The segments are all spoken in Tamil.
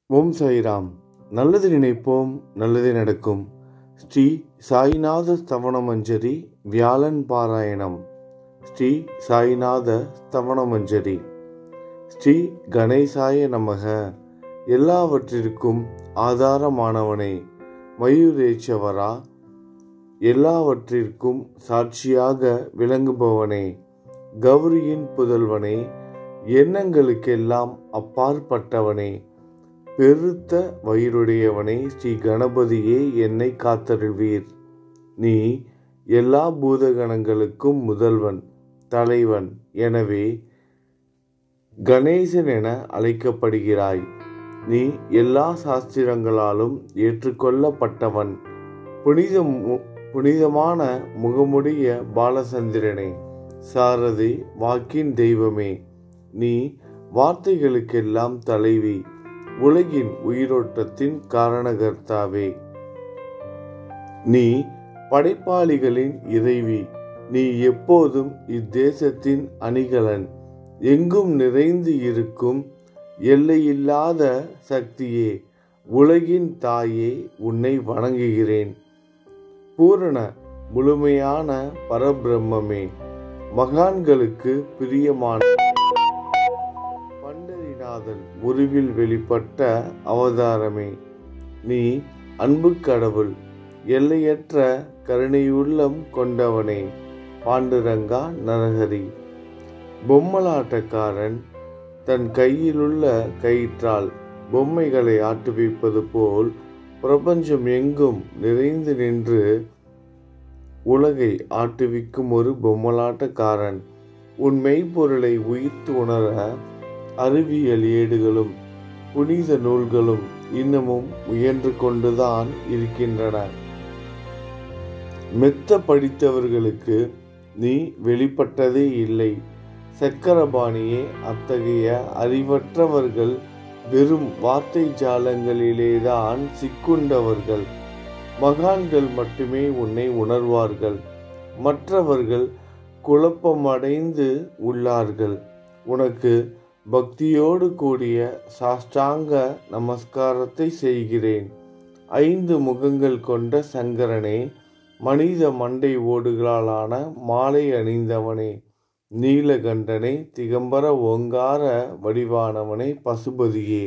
ஓம் சாய்ராம் நல்லது நினைப்போம் நல்லதே நடக்கும் ஸ்ரீ சாய்நாத ஸ்தவனமஞ்சரி வியாழன் பாராயணம் ஸ்ரீ சாய்நாத ஸ்தவனமஞ்சரி ஸ்ரீ கணேசாய நமக எல்லாவற்றிற்கும் ஆதாரமானவனே மயூரேச்சவரா எல்லாவற்றிற்கும் சாட்சியாக விளங்குபவனே கௌரியின் புதல்வனே எண்ணங்களுக்கெல்லாம் அப்பாற்பட்டவனே பெருத்த வயிறுடையவனே ஸ்ரீ கணபதியே என்னை காத்தருள்வீர் நீ எல்லா பூதகணங்களுக்கும் முதல்வன் தலைவன் எனவே கணேசன் என அழைக்கப்படுகிறாய் நீ எல்லா சாஸ்திரங்களாலும் ஏற்றுக்கொள்ளப்பட்டவன் புனித மு- புனிதமான முகமுடைய பாலசந்திரனே சாரதி வாக்கின் தெய்வமே நீ வார்த்தைகளுக்கெல்லாம் தலைவி உலகின் உயிரோட்டத்தின் காரணகர்த்தாவே நீ படைப்பாளிகளின் இறைவி நீ எப்போதும் இத்தேசத்தின் அணிகலன் எங்கும் நிறைந்து இருக்கும் எல்லையில்லாத சக்தியே உலகின் தாயே உன்னை வணங்குகிறேன் பூரண முழுமையான பரபிரம்மமே மகான்களுக்கு பிரியமான பண்டரிநாதன் உருவில் வெளிப்பட்ட அவதாரமே நீ அன்பு கடவுள் எல்லையற்ற கருணையுள்ளம் கொண்டவனே பாண்டுரங்கா நரஹரி பொம்மலாட்டக்காரன் தன் கையிலுள்ள கயிற்றால் பொம்மைகளை ஆட்டுவிப்பது போல் பிரபஞ்சம் எங்கும் நிறைந்து நின்று உலகை ஆட்டுவிக்கும் ஒரு பொம்மலாட்டக்காரன் உன் மெய்ப்பொருளை உயிர்த்து உணர அறிவியல் ஏடுகளும் புனித நூல்களும் இன்னமும் முயன்று கொண்டுதான் இருக்கின்றன மெத்த படித்தவர்களுக்கு நீ வெளிப்பட்டதே இல்லை சக்கரபாணியே அத்தகைய அறிவற்றவர்கள் வெறும் வார்த்தை ஜாலங்களிலேதான் சிக்குண்டவர்கள் மகான்கள் மட்டுமே உன்னை உணர்வார்கள் மற்றவர்கள் குழப்பமடைந்து உள்ளார்கள் உனக்கு பக்தியோடு கூடிய சாஷ்டாங்க நமஸ்காரத்தை செய்கிறேன் ஐந்து முகங்கள் கொண்ட சங்கரனே மனித மண்டை ஓடுகளாலான மாலை அணிந்தவனே நீலகண்டனே திகம்பர ஓங்கார வடிவானவனே பசுபதியே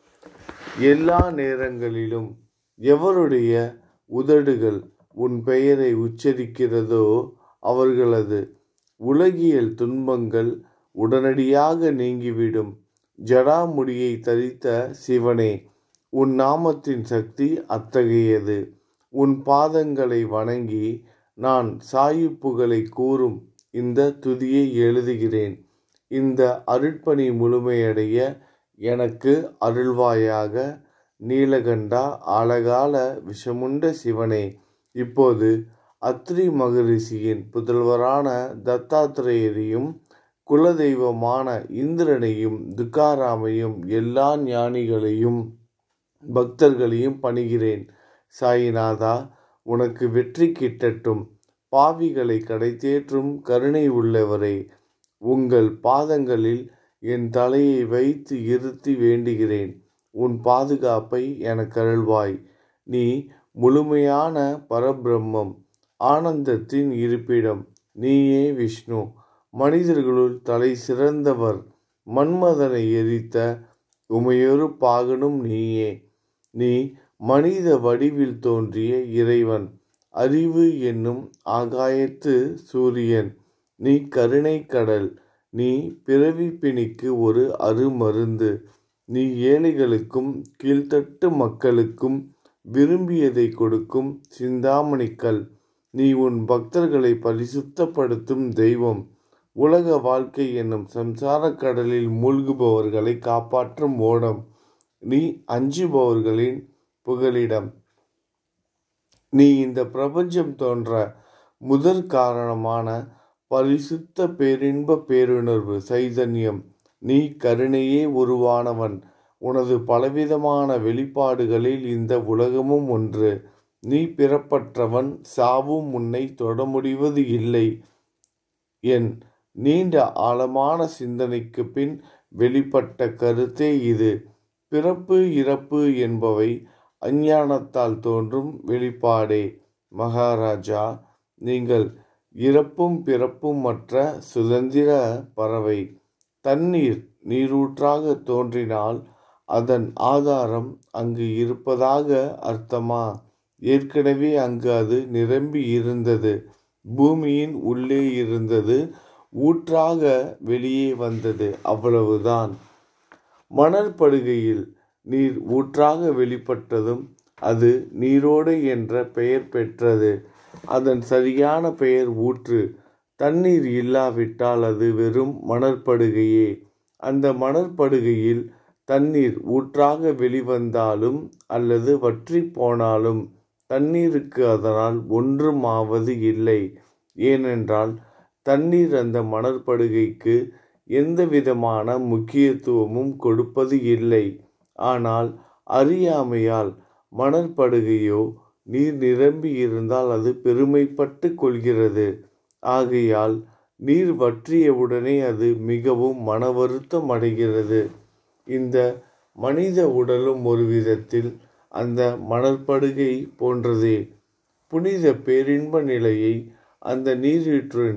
எல்லா நேரங்களிலும் எவருடைய உதடுகள் உன் பெயரை உச்சரிக்கிறதோ அவர்களது உலகியல் துன்பங்கள் உடனடியாக நீங்கிவிடும் ஜடாமுடியை தரித்த சிவனே உன் நாமத்தின் சக்தி அத்தகையது உன் பாதங்களை வணங்கி நான் சாயுப்புகளை கூறும் இந்த துதியை எழுதுகிறேன் இந்த அருட்பணி முழுமையடைய எனக்கு அருள்வாயாக நீலகண்டா அழகால விஷமுண்ட சிவனே இப்போது அத்ரி மகரிஷியின் புதல்வரான தத்தாத்திரேயரையும் குலதெய்வமான இந்திரனையும் துக்காராமையும் எல்லா ஞானிகளையும் பக்தர்களையும் பணிகிறேன் சாயிநாதா உனக்கு வெற்றி கிட்டட்டும் பாவிகளை கடைத்தேற்றும் கருணை உள்ளவரே உங்கள் பாதங்களில் என் தலையை வைத்து இருத்தி வேண்டுகிறேன் உன் பாதுகாப்பை எனக்கு அருள்வாய் நீ முழுமையான பரபிரம்மம் ஆனந்தத்தின் இருப்பிடம் நீயே விஷ்ணு மனிதர்களுள் தலை சிறந்தவர் மன்மதனை எரித்த உமையொரு பாகனும் நீயே நீ மனித வடிவில் தோன்றிய இறைவன் அறிவு என்னும் ஆகாயத்து சூரியன் நீ கருணை கடல் நீ பிறவி பிணிக்கு ஒரு அருமருந்து நீ ஏழைகளுக்கும் கீழ்த்தட்டு மக்களுக்கும் விரும்பியதை கொடுக்கும் சிந்தாமணிக்கல் நீ உன் பக்தர்களை பரிசுத்தப்படுத்தும் தெய்வம் உலக வாழ்க்கை என்னும் சம்சார கடலில் மூழ்குபவர்களை காப்பாற்றும் ஓடம் நீ அஞ்சுபவர்களின் புகலிடம் நீ இந்த பிரபஞ்சம் தோன்ற முதற் காரணமான பரிசுத்த பேரின்ப பேருணர்வு சைதன்யம் நீ கருணையே உருவானவன் உனது பலவிதமான வெளிப்பாடுகளில் இந்த உலகமும் ஒன்று நீ பிறப்பற்றவன் சாவும் உன்னை தொட முடிவது இல்லை என் நீண்ட ஆழமான சிந்தனைக்கு பின் வெளிப்பட்ட கருத்தே இது பிறப்பு இறப்பு என்பவை அஞ்ஞானத்தால் தோன்றும் வெளிப்பாடே மகாராஜா நீங்கள் இறப்பும் பிறப்பும் மற்ற சுதந்திர பறவை தண்ணீர் நீரூற்றாக தோன்றினால் அதன் ஆதாரம் அங்கு இருப்பதாக அர்த்தமா ஏற்கனவே அங்கு அது நிரம்பி இருந்தது பூமியின் உள்ளே இருந்தது ஊற்றாக வெளியே வந்தது அவ்வளவுதான் மணற்படுகையில் நீர் ஊற்றாக வெளிப்பட்டதும் அது நீரோடை என்ற பெயர் பெற்றது அதன் சரியான பெயர் ஊற்று தண்ணீர் இல்லாவிட்டால் அது வெறும் மணற்படுகையே அந்த மணற்படுகையில் தண்ணீர் ஊற்றாக வெளிவந்தாலும் அல்லது வற்றி போனாலும் தண்ணீருக்கு அதனால் ஒன்றும் ஆவது இல்லை ஏனென்றால் தண்ணீர் அந்த மணற்படுகைக்கு எந்த விதமான முக்கியத்துவமும் கொடுப்பது இல்லை ஆனால் அறியாமையால் மணற்படுகையோ நீர் நிரம்பி இருந்தால் அது பெருமைப்பட்டு கொள்கிறது ஆகையால் நீர் வற்றியவுடனே அது மிகவும் மன வருத்தம் அடைகிறது இந்த மனித உடலும் ஒரு விதத்தில் அந்த மணற்படுகை போன்றதே புனித பேரின்ப நிலையை அந்த நீரீற்றின்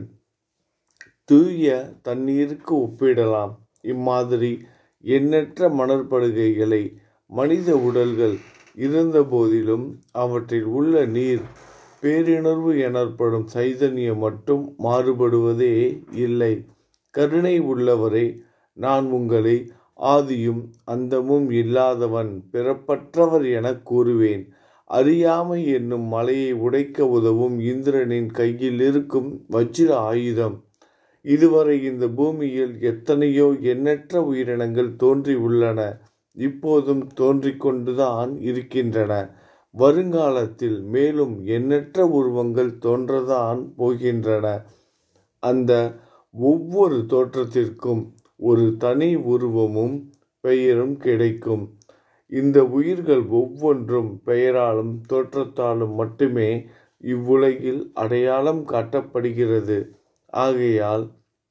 தூய தண்ணீருக்கு ஒப்பிடலாம் இம்மாதிரி எண்ணற்ற மணற்படுகைகளை மனித உடல்கள் இருந்த போதிலும் அவற்றில் உள்ள நீர் பேரிணர்வு எனப்படும் சைதன்யம் மட்டும் மாறுபடுவதே இல்லை கருணை உள்ளவரை நான் உங்களை ஆதியும் அந்தமும் இல்லாதவன் பிறப்பற்றவர் எனக் கூறுவேன் அறியாமை என்னும் மலையை உடைக்க உதவும் இந்திரனின் கையில் இருக்கும் வஜ்ர ஆயுதம் இதுவரை இந்த பூமியில் எத்தனையோ எண்ணற்ற உயிரினங்கள் தோன்றி உள்ளன இப்போதும் தோன்றிக் கொண்டுதான் இருக்கின்றன வருங்காலத்தில் மேலும் எண்ணற்ற உருவங்கள் தோன்றதான் போகின்றன அந்த ஒவ்வொரு தோற்றத்திற்கும் ஒரு தனி உருவமும் பெயரும் கிடைக்கும் இந்த உயிர்கள் ஒவ்வொன்றும் பெயராலும் தோற்றத்தாலும் மட்டுமே இவ்வுலகில் அடையாளம் காட்டப்படுகிறது ஆகையால்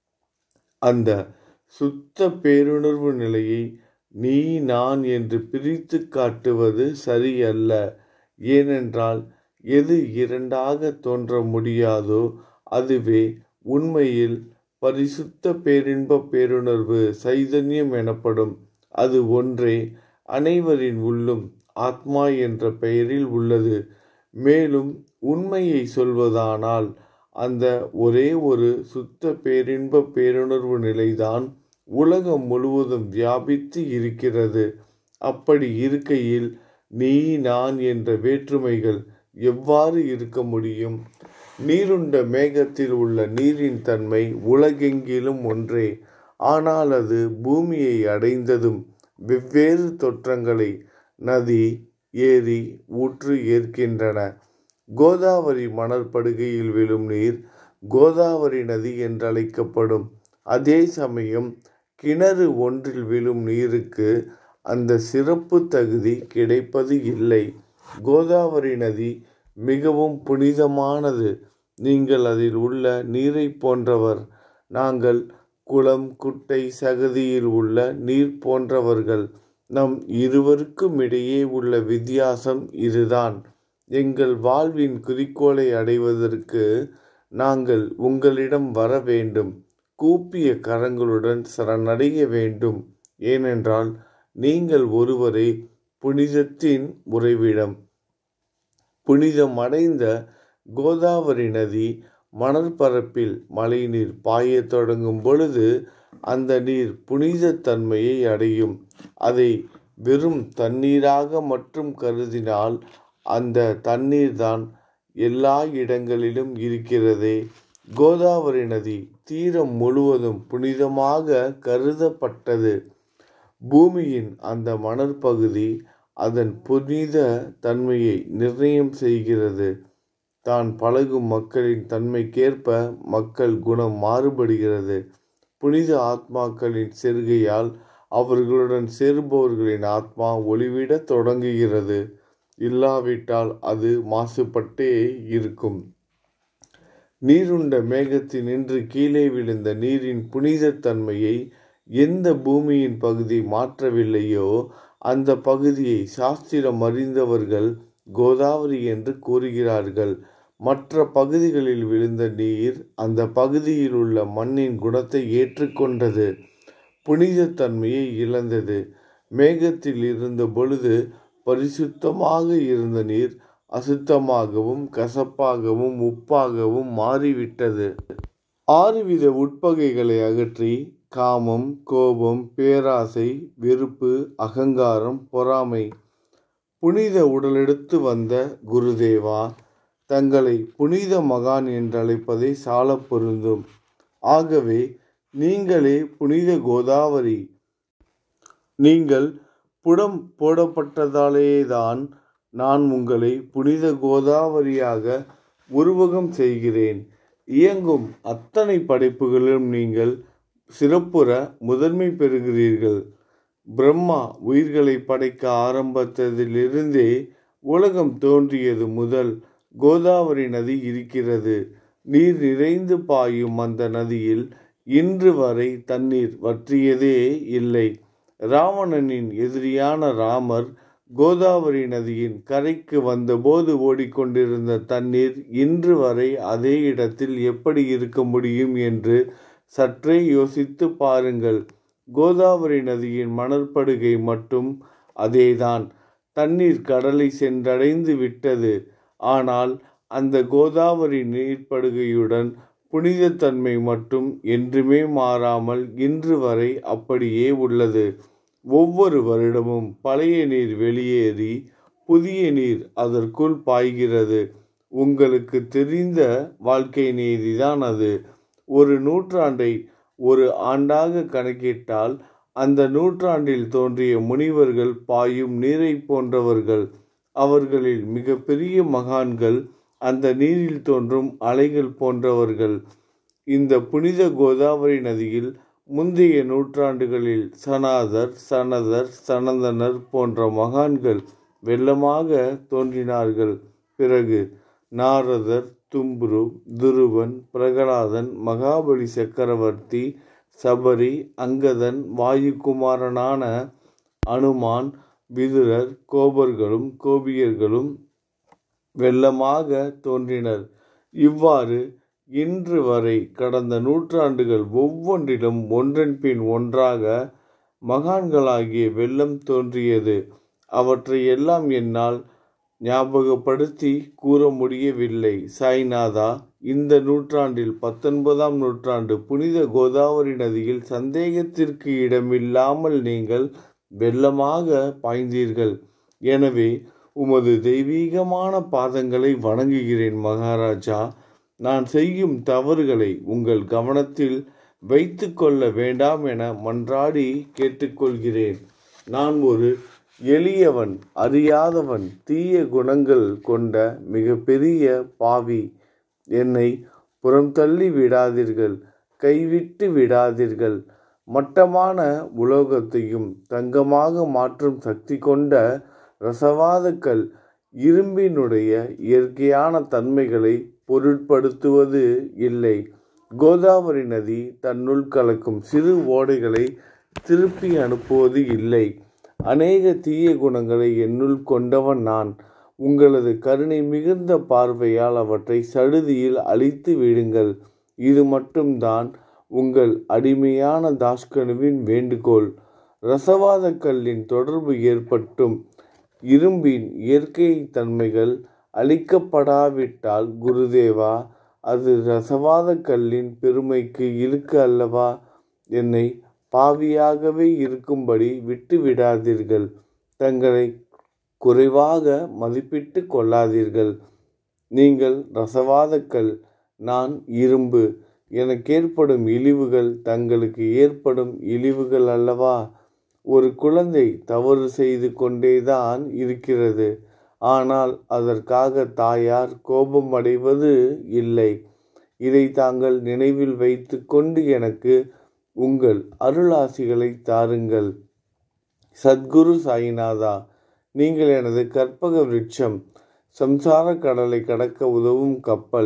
அந்த சுத்த பேருணர்வு நிலையை நீ நான் என்று பிரித்து காட்டுவது சரியல்ல ஏனென்றால் எது இரண்டாக தோன்ற முடியாதோ அதுவே உண்மையில் பரிசுத்த பேரின்ப பேருணர்வு சைதன்யம் எனப்படும் அது ஒன்றே அனைவரின் உள்ளும் ஆத்மா என்ற பெயரில் உள்ளது மேலும் உண்மையை சொல்வதானால் அந்த ஒரே ஒரு சுத்த பேரின்ப பேருணர்வு நிலைதான் உலகம் முழுவதும் வியாபித்து இருக்கிறது அப்படி இருக்கையில் நீ நான் என்ற வேற்றுமைகள் எவ்வாறு இருக்க முடியும் நீருண்ட மேகத்தில் உள்ள நீரின் தன்மை உலகெங்கிலும் ஒன்றே ஆனால் அது பூமியை அடைந்ததும் வெவ்வேறு தோற்றங்களை நதி ஏரி ஊற்று ஏற்கின்றன கோதாவரி மணற்படுகையில் விழும் நீர் கோதாவரி நதி என்றழைக்கப்படும் அதே சமயம் கிணறு ஒன்றில் விழும் நீருக்கு அந்த சிறப்பு தகுதி கிடைப்பது இல்லை கோதாவரி நதி மிகவும் புனிதமானது நீங்கள் அதில் உள்ள நீரை போன்றவர் நாங்கள் குளம் குட்டை சகதியில் உள்ள நீர் போன்றவர்கள் நம் இருவருக்கும் இடையே உள்ள வித்தியாசம் இதுதான் எங்கள் வாழ்வின் குறிக்கோளை அடைவதற்கு நாங்கள் உங்களிடம் வர வேண்டும் கூப்பிய கரங்களுடன் சரணடைய வேண்டும் ஏனென்றால் நீங்கள் ஒருவரே புனிதத்தின் உறைவிடம் புனிதம் அடைந்த கோதாவரி நதி மணற்பரப்பில் மழைநீர் பாயத் தொடங்கும் பொழுது அந்த நீர் புனித தன்மையை அடையும் அதை வெறும் தண்ணீராக மட்டும் கருதினால் அந்த தண்ணீர் தான் எல்லா இடங்களிலும் இருக்கிறதே கோதாவரி நதி தீரம் முழுவதும் புனிதமாக கருதப்பட்டது பூமியின் அந்த மணற்பகுதி அதன் புனித தன்மையை நிர்ணயம் செய்கிறது தான் பழகும் மக்களின் தன்மைக்கேற்ப மக்கள் குணம் மாறுபடுகிறது புனித ஆத்மாக்களின் செருகையால் அவர்களுடன் சேருபவர்களின் ஆத்மா ஒளிவிடத் தொடங்குகிறது இல்லாவிட்டால் அது மாசுபட்டே இருக்கும் நீருண்ட மேகத்தினின்று கீழே விழுந்த நீரின் புனித தன்மையை எந்த பூமியின் பகுதி மாற்றவில்லையோ அந்த பகுதியை சாஸ்திரம் அறிந்தவர்கள் கோதாவரி என்று கூறுகிறார்கள் மற்ற பகுதிகளில் விழுந்த நீர் அந்த பகுதியில் உள்ள மண்ணின் குணத்தை ஏற்றுக்கொண்டது புனித தன்மையை இழந்தது மேகத்தில் இருந்த பொழுது பரிசுத்தமாக இருந்த நீர் அசுத்தமாகவும் கசப்பாகவும் உப்பாகவும் மாறிவிட்டது ஆறுவித உட்பகைகளை அகற்றி காமம் கோபம் பேராசை வெறுப்பு அகங்காரம் பொறாமை புனித உடலெடுத்து வந்த குருதேவா தங்களை புனித மகான் என்றழைப்பதை சால பொருந்தும் ஆகவே நீங்களே புனித கோதாவரி நீங்கள் புடம் போடப்பட்டதாலேதான் நான் உங்களை புனித கோதாவரியாக உருவகம் செய்கிறேன் இயங்கும் அத்தனை படைப்புகளிலும் நீங்கள் சிறப்புற முதன்மை பெறுகிறீர்கள் பிரம்மா உயிர்களை படைக்க ஆரம்பித்ததிலிருந்தே உலகம் தோன்றியது முதல் கோதாவரி நதி இருக்கிறது நீர் நிறைந்து பாயும் அந்த நதியில் இன்று வரை தண்ணீர் வற்றியதே இல்லை ராவணனின் எதிரியான ராமர் கோதாவரி நதியின் கரைக்கு வந்தபோது ஓடிக்கொண்டிருந்த தண்ணீர் இன்று வரை அதே இடத்தில் எப்படி இருக்க முடியும் என்று சற்றே யோசித்து பாருங்கள் கோதாவரி நதியின் மணற்படுகை மட்டும் அதேதான் தண்ணீர் கடலை சென்றடைந்து விட்டது ஆனால் அந்த கோதாவரி நீர்ப்படுகையுடன் புனிதத்தன்மை மட்டும் என்றுமே மாறாமல் இன்று வரை அப்படியே உள்ளது ஒவ்வொரு வருடமும் பழைய நீர் வெளியேறி புதிய நீர் அதற்குள் பாய்கிறது உங்களுக்கு தெரிந்த வாழ்க்கை நீதிதான் அது ஒரு நூற்றாண்டை ஒரு ஆண்டாக கணக்கிட்டால் அந்த நூற்றாண்டில் தோன்றிய முனிவர்கள் பாயும் நீரை போன்றவர்கள் அவர்களில் மிகப்பெரிய மகான்கள் அந்த நீரில் தோன்றும் அலைகள் போன்றவர்கள் இந்த புனித கோதாவரி நதியில் முந்தைய நூற்றாண்டுகளில் சனாதர் சனதர் சனந்தனர் போன்ற மகான்கள் வெள்ளமாக தோன்றினார்கள் பிறகு நாரதர் தும்புரு துருவன் பிரகலாதன் மகாபலி சக்கரவர்த்தி சபரி அங்கதன் வாயுகுமாரனான அனுமான் விதுரர் கோபர்களும் கோபியர்களும் வெள்ளமாக தோன்றினர் இவ்வாறு இன்று வரை கடந்த நூற்றாண்டுகள் ஒவ்வொன்றிலும் ஒன்றன் பின் ஒன்றாக மகான்களாகிய வெள்ளம் தோன்றியது அவற்றை எல்லாம் என்னால் ஞாபகப்படுத்தி கூற முடியவில்லை சாய்நாதா இந்த நூற்றாண்டில் பத்தொன்பதாம் நூற்றாண்டு புனித கோதாவரி நதியில் சந்தேகத்திற்கு இடமில்லாமல் நீங்கள் வெள்ளமாக பாய்ந்தீர்கள் எனவே உமது தெய்வீகமான பாதங்களை வணங்குகிறேன் மகாராஜா நான் செய்யும் தவறுகளை உங்கள் கவனத்தில் வைத்து கொள்ள வேண்டாம் என மன்றாடி கேட்டுக்கொள்கிறேன் நான் ஒரு எளியவன் அறியாதவன் தீய குணங்கள் கொண்ட மிகப்பெரிய பாவி என்னை புறம் தள்ளி விடாதீர்கள் கைவிட்டு விடாதீர்கள் மட்டமான உலோகத்தையும் தங்கமாக மாற்றும் சக்தி கொண்ட ரசவாதக்கல் இரும்பினுடைய இயற்கையான தன்மைகளை பொருட்படுத்துவது இல்லை கோதாவரி நதி தன்னுள் கலக்கும் சிறு ஓடைகளை திருப்பி அனுப்புவது இல்லை அநேக தீய குணங்களை என்னுள் கொண்டவன் நான் உங்களது கருணை மிகுந்த பார்வையால் அவற்றை சடுதியில் அழித்து விடுங்கள் இது மட்டும்தான் உங்கள் அடிமையான தாஷ்கனுவின் வேண்டுகோள் ரசவாத கல்லின் தொடர்பு ஏற்பட்டும் இரும்பின் இயற்கை தன்மைகள் அழிக்கப்படாவிட்டால் குருதேவா அது ரசவாத கல்லின் பெருமைக்கு இழுக்கு அல்லவா என்னை பாவியாகவே இருக்கும்படி விட்டு விடாதீர்கள் தங்களை குறைவாக மதிப்பிட்டு கொள்ளாதீர்கள் நீங்கள் ரசவாதக்கல் நான் இரும்பு எனக்கு ஏற்படும் இழிவுகள் தங்களுக்கு ஏற்படும் இழிவுகள் அல்லவா ஒரு குழந்தை தவறு செய்து கொண்டேதான் இருக்கிறது ஆனால் அதற்காக தாயார் கோபம் அடைவது இல்லை இதை தாங்கள் நினைவில் வைத்து கொண்டு எனக்கு உங்கள் அருளாசிகளை தாருங்கள் சத்குரு சாயிநாதா நீங்கள் எனது கற்பக விருட்சம் சம்சார கடலை கடக்க உதவும் கப்பல்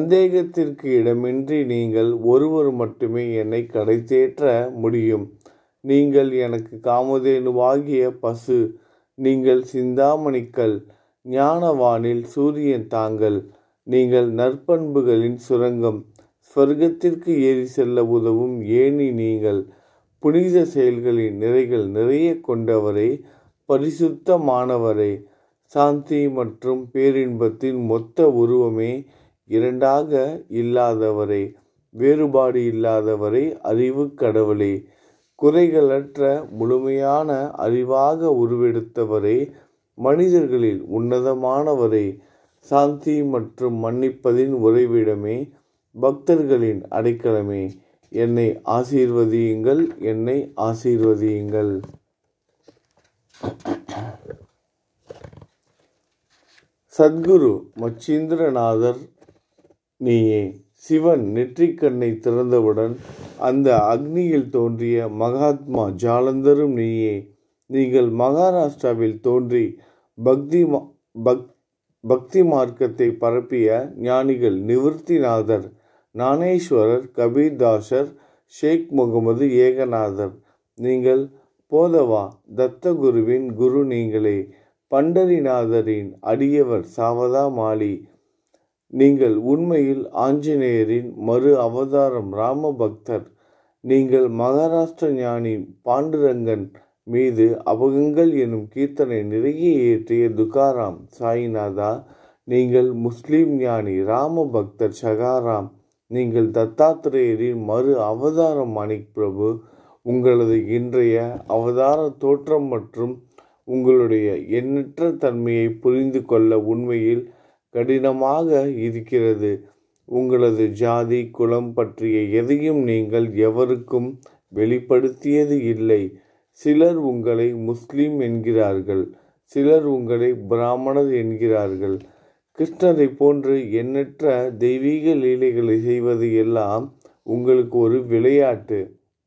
சந்தேகத்திற்கு இடமின்றி நீங்கள் ஒருவர் மட்டுமே என்னை கடை தேற்ற முடியும் நீங்கள் எனக்கு காமதேனுவாகிய பசு நீங்கள் சிந்தாமணிக்கல் ஞானவானில் சூரியன் தாங்கள் நீங்கள் நற்பண்புகளின் சுரங்கம் ஸ்வர்க்கத்திற்கு ஏறி செல்ல உதவும் ஏணி நீங்கள் புனித செயல்களின் நிறைகள் நிறைய கொண்டவரே பரிசுத்தமானவரே சாந்தி மற்றும் பேரின்பத்தின் மொத்த உருவமே இரண்டாக இல்லாதவரே வேறுபாடு இல்லாதவரே அறிவு கடவுளே குறைகளற்ற முழுமையான அறிவாக உருவெடுத்தவரே மனிதர்களில் உன்னதமானவரே சாந்தி மற்றும் மன்னிப்பதின் உறைவிடமே பக்தர்களின் அடைக்கலமே என்னை ஆசீர்வதியுங்கள் என்னை ஆசீர்வதியுங்கள் சத்குரு மச்சீந்திரநாதர் நீயே சிவன் நெற்றிக்கண்ணை திறந்தவுடன் அந்த அக்னியில் தோன்றிய மகாத்மா ஜாலந்தரும் நீயே நீங்கள் மகாராஷ்டிராவில் தோன்றி பக்தி பக் பக்தி மார்க்கத்தை பரப்பிய ஞானிகள் நிவர்த்திநாதர் ஞானேஸ்வரர் கபீர்தாசர் ஷேக் முகமது ஏகநாதர் நீங்கள் போதவா தத்தகுருவின் குரு நீங்களே பண்டரிநாதரின் அடியவர் சாவதா மாலி நீங்கள் உண்மையில் ஆஞ்சநேயரின் மறு அவதாரம் ராம பக்தர் நீங்கள் மகாராஷ்டிர ஞானி பாண்டுரங்கன் மீது அபகங்கள் எனும் கீர்த்தனை நிறைய இயற்றிய துகாராம் சாய்நாதா நீங்கள் முஸ்லிம் ஞானி ராம பக்தர் சகாராம் நீங்கள் தத்தாத்திரேயரின் மறு அவதாரம் மாணிக் பிரபு உங்களது இன்றைய அவதார தோற்றம் மற்றும் உங்களுடைய எண்ணற்ற தன்மையை புரிந்து கொள்ள உண்மையில் கடினமாக இருக்கிறது உங்களது ஜாதி குலம் பற்றிய எதையும் நீங்கள் எவருக்கும் வெளிப்படுத்தியது இல்லை சிலர் உங்களை முஸ்லிம் என்கிறார்கள் சிலர் உங்களை பிராமணர் என்கிறார்கள் கிருஷ்ணரை போன்று எண்ணற்ற தெய்வீக லீலைகளை செய்வது எல்லாம் உங்களுக்கு ஒரு விளையாட்டு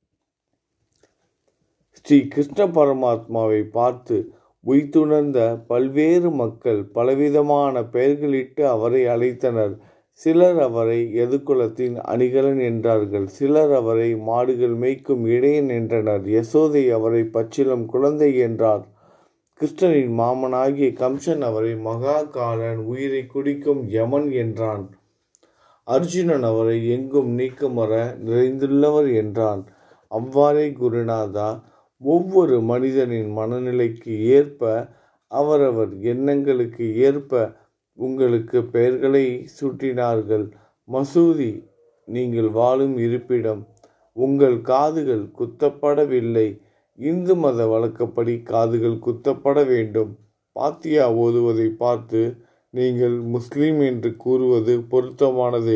ஸ்ரீ கிருஷ்ண பரமாத்மாவை பார்த்து உய்த்துணர்ந்த பல்வேறு மக்கள் பலவிதமான பெயர்களிட்டு அவரை அழைத்தனர் சிலர் அவரை எதுகுலத்தின் அணிகலன் என்றார்கள் சிலர் அவரை மாடுகள் மேய்க்கும் இடையன் என்றனர் யசோதை அவரை பச்சிலம் குழந்தை என்றார் கிருஷ்ணனின் மாமனாகிய கம்சன் அவரை மகா காலன் உயிரை குடிக்கும் யமன் என்றான் அர்ஜுனன் அவரை எங்கும் நீக்கமர நிறைந்துள்ளவர் என்றான் அவ்வாறே குருநாதா ஒவ்வொரு மனிதனின் மனநிலைக்கு ஏற்ப அவரவர் எண்ணங்களுக்கு ஏற்ப உங்களுக்கு பெயர்களை சூட்டினார்கள் மசூதி நீங்கள் வாழும் இருப்பிடம் உங்கள் காதுகள் குத்தப்படவில்லை இந்து மத வழக்கப்படி காதுகள் குத்தப்பட வேண்டும் பாத்தியா ஓதுவதை பார்த்து நீங்கள் முஸ்லீம் என்று கூறுவது பொருத்தமானதே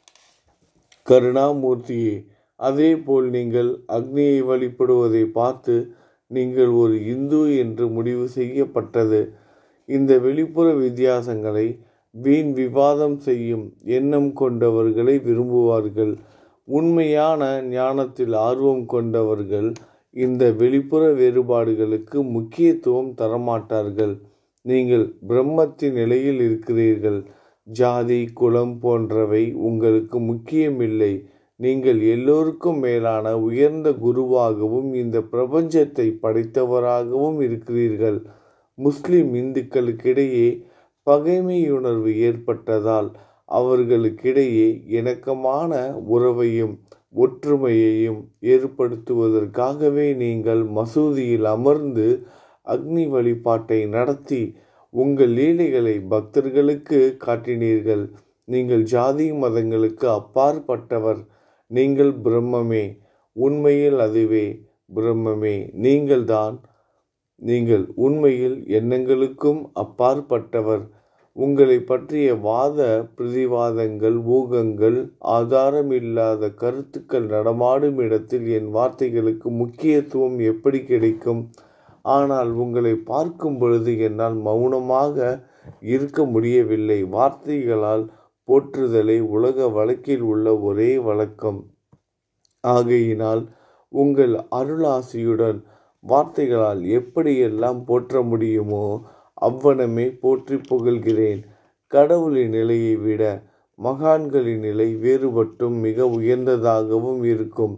கருணாமூர்த்தியே அதேபோல் நீங்கள் அக்னியை வழிபடுவதை பார்த்து நீங்கள் ஒரு இந்து என்று முடிவு செய்யப்பட்டது இந்த வெளிப்புற வித்தியாசங்களை வீண் விவாதம் செய்யும் எண்ணம் கொண்டவர்களை விரும்புவார்கள் உண்மையான ஞானத்தில் ஆர்வம் கொண்டவர்கள் இந்த வெளிப்புற வேறுபாடுகளுக்கு முக்கியத்துவம் தரமாட்டார்கள் நீங்கள் பிரம்மத்தின் நிலையில் இருக்கிறீர்கள் ஜாதி குலம் போன்றவை உங்களுக்கு முக்கியமில்லை நீங்கள் எல்லோருக்கும் மேலான உயர்ந்த குருவாகவும் இந்த பிரபஞ்சத்தை படைத்தவராகவும் இருக்கிறீர்கள் முஸ்லிம் இந்துக்களுக்கிடையே பகைமையுணர்வு ஏற்பட்டதால் அவர்களுக்கிடையே இணக்கமான உறவையும் ஒற்றுமையையும் ஏற்படுத்துவதற்காகவே நீங்கள் மசூதியில் அமர்ந்து அக்னி வழிபாட்டை நடத்தி உங்கள் லீலைகளை பக்தர்களுக்கு காட்டினீர்கள் நீங்கள் ஜாதி மதங்களுக்கு அப்பாற்பட்டவர் நீங்கள் பிரம்மமே உண்மையில் அதுவே பிரம்மமே நீங்கள்தான் நீங்கள் உண்மையில் எண்ணங்களுக்கும் அப்பாற்பட்டவர் உங்களை பற்றிய வாத பிரதிவாதங்கள் ஊகங்கள் ஆதாரமில்லாத கருத்துக்கள் நடமாடும் இடத்தில் என் வார்த்தைகளுக்கு முக்கியத்துவம் எப்படி கிடைக்கும் ஆனால் உங்களை பார்க்கும் பொழுது என்னால் மௌனமாக இருக்க முடியவில்லை வார்த்தைகளால் போற்றுதலை உலக வழக்கில் உள்ள ஒரே வழக்கம் ஆகையினால் உங்கள் அருளாசியுடன் வார்த்தைகளால் எப்படியெல்லாம் போற்ற முடியுமோ அவ்வனமே போற்றி புகழ்கிறேன் கடவுளின் நிலையை விட மகான்களின் நிலை வேறுபட்டும் மிக உயர்ந்ததாகவும் இருக்கும்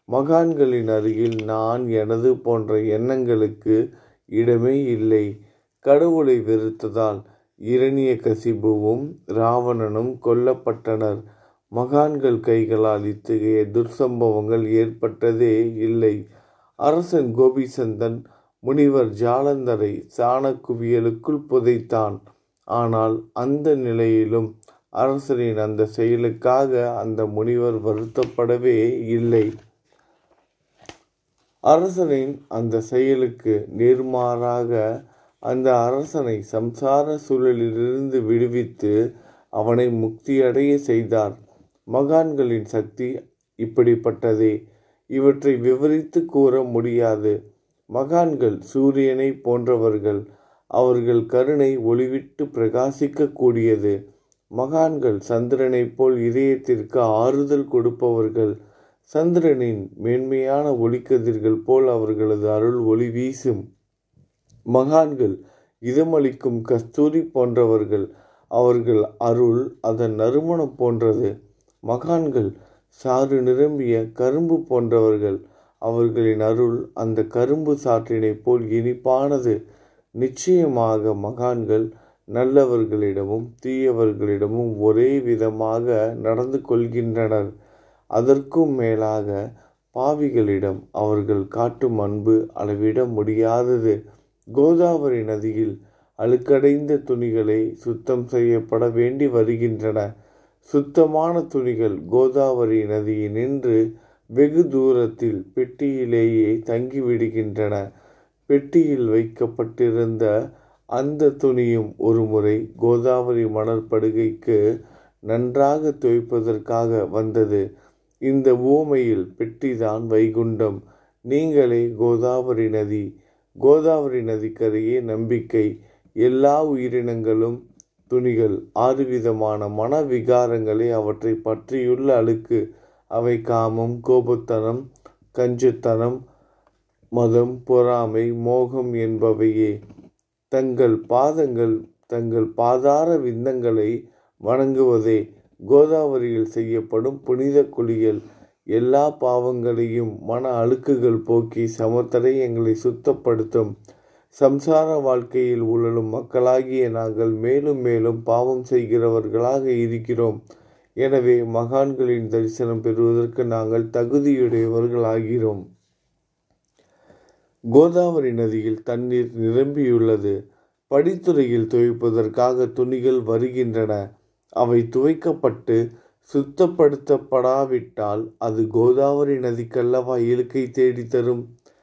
மகான்களின் அருகில் நான் எனது போன்ற எண்ணங்களுக்கு இடமே இல்லை கடவுளை வெறுத்ததால் இரணிய கசிபுவும் ராவணனும் கொல்லப்பட்டனர் மகான்கள் கைகளால் இத்தகைய துர்சம்பவங்கள் ஏற்பட்டதே இல்லை அரசன் கோபிசந்தன் முனிவர் ஜாலந்தரை சாணக்குவியலுக்குள் புதைத்தான் ஆனால் அந்த நிலையிலும் அரசரின் அந்த செயலுக்காக அந்த முனிவர் வருத்தப்படவே இல்லை அரசனின் அந்த செயலுக்கு நேர்மாறாக அந்த அரசனை சம்சார சூழலிலிருந்து விடுவித்து அவனை முக்தியடைய செய்தார் மகான்களின் சக்தி இப்படிப்பட்டதே இவற்றை விவரித்து கூற முடியாது மகான்கள் சூரியனை போன்றவர்கள் அவர்கள் கருணை ஒளிவிட்டு பிரகாசிக்க கூடியது மகான்கள் சந்திரனைப் போல் இதயத்திற்கு ஆறுதல் கொடுப்பவர்கள் சந்திரனின் மேன்மையான ஒளிக்கதிர்கள் போல் அவர்களது அருள் ஒளி வீசும் மகான்கள் இதமளிக்கும் கஸ்தூரி போன்றவர்கள் அவர்கள் அருள் அதன் நறுமணம் போன்றது மகான்கள் சாறு நிரம்பிய கரும்பு போன்றவர்கள் அவர்களின் அருள் அந்த கரும்பு சாற்றினைப் போல் இனிப்பானது நிச்சயமாக மகான்கள் நல்லவர்களிடமும் தீயவர்களிடமும் ஒரே விதமாக நடந்து கொள்கின்றனர் அதற்கும் மேலாக பாவிகளிடம் அவர்கள் காட்டும் அன்பு அளவிட முடியாதது கோதாவரி நதியில் அழுக்கடைந்த துணிகளை சுத்தம் செய்யப்பட வேண்டி வருகின்றன சுத்தமான துணிகள் கோதாவரி நதியினின்று வெகு தூரத்தில் பெட்டியிலேயே தங்கிவிடுகின்றன பெட்டியில் வைக்கப்பட்டிருந்த அந்த துணியும் ஒருமுறை கோதாவரி மணற்படுகைக்கு நன்றாக துவைப்பதற்காக வந்தது இந்த ஊமையில் பெட்டிதான் வைகுண்டம் நீங்களே கோதாவரி நதி கோதாவரி நதிக்கரையே நம்பிக்கை எல்லா உயிரினங்களும் துணிகள் ஆறு விதமான மன விகாரங்களே அவற்றை பற்றியுள்ள அழுக்கு அவை காமம் கோபத்தனம் கஞ்சுத்தனம் மதம் பொறாமை மோகம் என்பவையே தங்கள் பாதங்கள் தங்கள் பாதார விந்தங்களை வணங்குவதே கோதாவரியில் செய்யப்படும் புனித குளியல் எல்லா பாவங்களையும் மன அழுக்குகள் போக்கி சமத்தரை எங்களை சுத்தப்படுத்தும் சம்சார வாழ்க்கையில் உழலும் மக்களாகிய நாங்கள் மேலும் மேலும் பாவம் செய்கிறவர்களாக இருக்கிறோம் எனவே மகான்களின் தரிசனம் பெறுவதற்கு நாங்கள் தகுதியுடையவர்களாகிறோம் கோதாவரி நதியில் தண்ணீர் நிரம்பியுள்ளது படித்துறையில் துவைப்பதற்காக துணிகள் வருகின்றன அவை துவைக்கப்பட்டு சுத்தப்படுத்தப்படாவிட்டால் அது கோதாவரி நதிக்கல்லவா இழுக்கை தேடி தரும்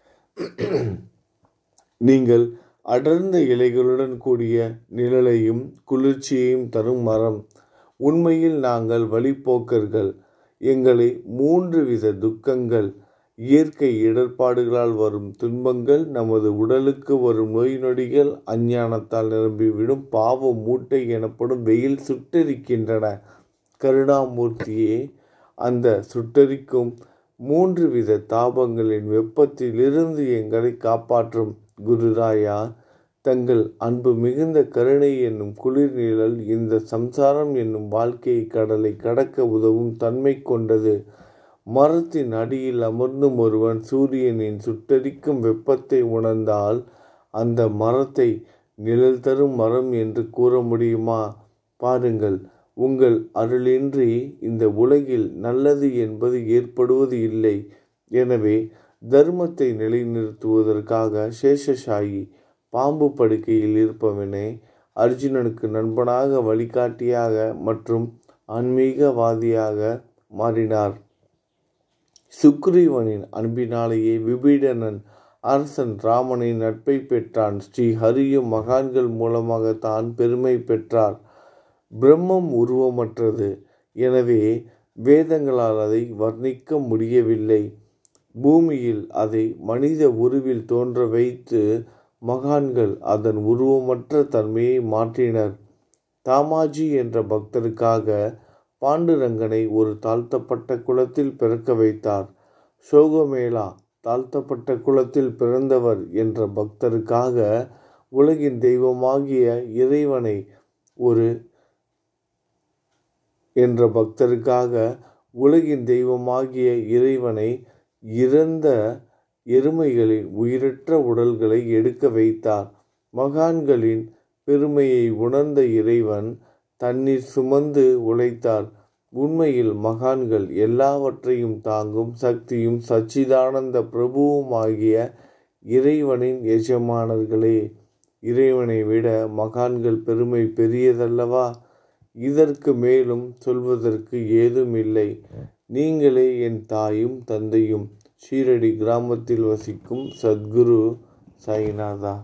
நீங்கள் அடர்ந்த இலைகளுடன் கூடிய நிழலையும் குளிர்ச்சியையும் தரும் மரம் உண்மையில் நாங்கள் வழிப்போக்கர்கள் எங்களை மூன்று வித துக்கங்கள் இயற்கை இடர்பாடுகளால் வரும் துன்பங்கள் நமது உடலுக்கு வரும் நோய் நொடிகள் அஞ்ஞானத்தால் நிரம்பிவிடும் பாவ மூட்டை எனப்படும் வெயில் சுட்டரிக்கின்றன கருணாமூர்த்தியே அந்த சுட்டரிக்கும் மூன்று வித தாபங்களின் வெப்பத்திலிருந்து எங்களை காப்பாற்றும் குருராயா தங்கள் அன்பு மிகுந்த கருணை என்னும் குளிர் நிழல் இந்த சம்சாரம் என்னும் வாழ்க்கை கடலை கடக்க உதவும் தன்மை கொண்டது மரத்தின் அடியில் அமர்ந்தும் ஒருவன் சூரியனின் சுட்டரிக்கும் வெப்பத்தை உணர்ந்தால் அந்த மரத்தை நிழல் தரும் மரம் என்று கூற முடியுமா பாருங்கள் உங்கள் அருளின்றி இந்த உலகில் நல்லது என்பது ஏற்படுவது இல்லை எனவே தர்மத்தை நிலைநிறுத்துவதற்காக சேஷசாயி பாம்பு படுக்கையில் இருப்பவனே அர்ஜுனனுக்கு நண்பனாக வழிகாட்டியாக மற்றும் ஆன்மீகவாதியாக மாறினார் சுக்ரீவனின் அன்பினாலேயே விபீடனன் அரசன் ராமனின் நட்பை பெற்றான் ஸ்ரீ ஹரியும் மகான்கள் மூலமாக தான் பெருமை பெற்றார் பிரம்மம் உருவமற்றது எனவே வேதங்களால் அதை வர்ணிக்க முடியவில்லை பூமியில் அதை மனித உருவில் தோன்ற வைத்து மகான்கள் அதன் உருவமற்ற தன்மையை மாற்றினர் தாமாஜி என்ற பக்தருக்காக பாண்டுரங்கனை ஒரு தாழ்த்தப்பட்ட குலத்தில் பிறக்க வைத்தார் சோகமேளா தாழ்த்தப்பட்ட குலத்தில் பிறந்தவர் என்ற பக்தருக்காக உலகின் தெய்வமாகிய இறைவனை ஒரு என்ற பக்தருக்காக உலகின் தெய்வமாகிய இறைவனை இறந்த எருமைகளின் உயிரற்ற உடல்களை எடுக்க வைத்தார் மகான்களின் பெருமையை உணர்ந்த இறைவன் தண்ணீர் சுமந்து உழைத்தார் உண்மையில் மகான்கள் எல்லாவற்றையும் தாங்கும் சக்தியும் சச்சிதானந்த பிரபுவுமாகிய இறைவனின் எஜமானர்களே இறைவனை விட மகான்கள் பெருமை பெரியதல்லவா இதற்கு மேலும் சொல்வதற்கு ஏதும் இல்லை நீங்களே என் தாயும் தந்தையும் ஷீரடி கிராமத்தில் வசிக்கும் சத்குரு சாய்நாதா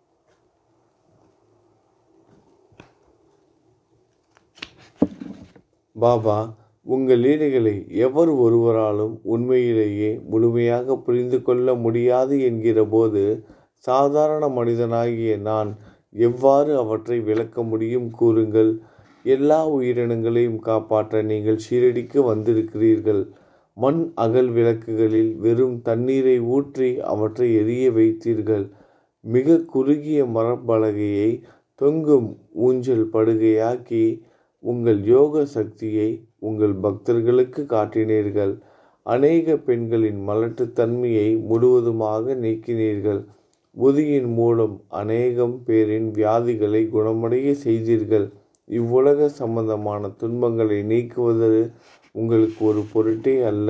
பாபா உங்கள் லீலைகளை எவர் ஒருவராலும் உண்மையிலேயே முழுமையாக புரிந்து கொள்ள முடியாது என்கிற போது சாதாரண மனிதனாகிய நான் எவ்வாறு அவற்றை விளக்க முடியும் கூறுங்கள் எல்லா உயிரினங்களையும் காப்பாற்ற நீங்கள் ஷீரடிக்கு வந்திருக்கிறீர்கள் மண் அகல் விளக்குகளில் வெறும் தண்ணீரை ஊற்றி அவற்றை எரிய வைத்தீர்கள் மிக குறுகிய மரப்பலகையை தொங்கும் ஊஞ்சல் படுகையாக்கி உங்கள் யோக சக்தியை உங்கள் பக்தர்களுக்கு காட்டினீர்கள் அநேக பெண்களின் மலட்டுத்தன்மையை முழுவதுமாக நீக்கினீர்கள் முதியின் மூலம் அநேகம் பேரின் வியாதிகளை குணமடைய செய்தீர்கள் இவ்வுலக சம்பந்தமான துன்பங்களை நீக்குவது உங்களுக்கு ஒரு பொருட்டே அல்ல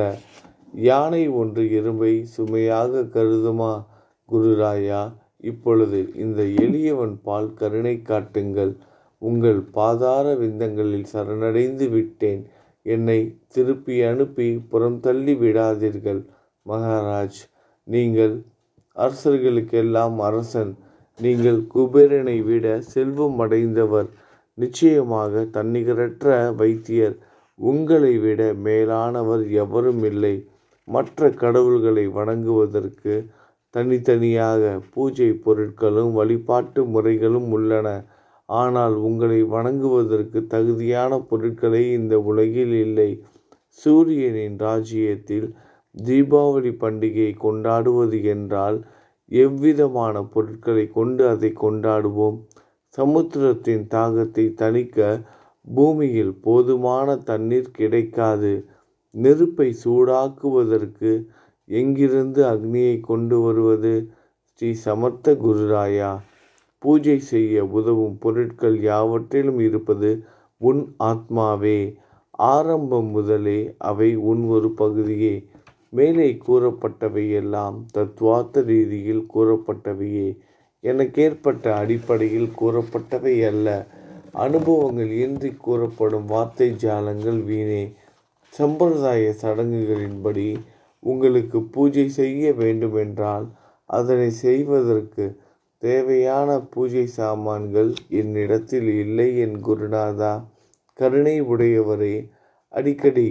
யானை ஒன்று எறும்பை சுமையாக கருதுமா குருராயா இப்பொழுது இந்த எளியவன் பால் கருணை காட்டுங்கள் உங்கள் பாதார விந்தங்களில் சரணடைந்து விட்டேன் என்னை திருப்பி அனுப்பி புறம் தள்ளி விடாதீர்கள் மகாராஜ் நீங்கள் அரசர்களுக்கெல்லாம் அரசன் நீங்கள் குபேரனை விட செல்வம் அடைந்தவர் நிச்சயமாக தன்னிகரற்ற வைத்தியர் உங்களை விட மேலானவர் எவரும் இல்லை மற்ற கடவுள்களை வணங்குவதற்கு தனித்தனியாக பூஜை பொருட்களும் வழிபாட்டு முறைகளும் உள்ளன ஆனால் உங்களை வணங்குவதற்கு தகுதியான பொருட்களே இந்த உலகில் இல்லை சூரியனின் ராஜ்யத்தில் தீபாவளி பண்டிகையை கொண்டாடுவது என்றால் எவ்விதமான பொருட்களை கொண்டு அதை கொண்டாடுவோம் சமுத்திரத்தின் தாகத்தை தணிக்க பூமியில் போதுமான தண்ணீர் கிடைக்காது நெருப்பை சூடாக்குவதற்கு எங்கிருந்து அக்னியை கொண்டு வருவது ஸ்ரீ சமர்த்த குருராயா பூஜை செய்ய உதவும் பொருட்கள் யாவற்றிலும் இருப்பது உன் ஆத்மாவே ஆரம்பம் முதலே அவை உன் ஒரு பகுதியே மேலே கூறப்பட்டவை எல்லாம் தத்துவார்த்த ரீதியில் கூறப்பட்டவையே எனக்கேற்பட்ட அடிப்படையில் கூறப்பட்டவை அல்ல அனுபவங்கள் இன்றி கூறப்படும் வார்த்தை ஜாலங்கள் வீணே சம்பிரதாய சடங்குகளின்படி உங்களுக்கு பூஜை செய்ய வேண்டுமென்றால் அதனை செய்வதற்கு தேவையான பூஜை சாமான்கள் என்னிடத்தில் இல்லை என் குருநாதா கருணை உடையவரே அடிக்கடி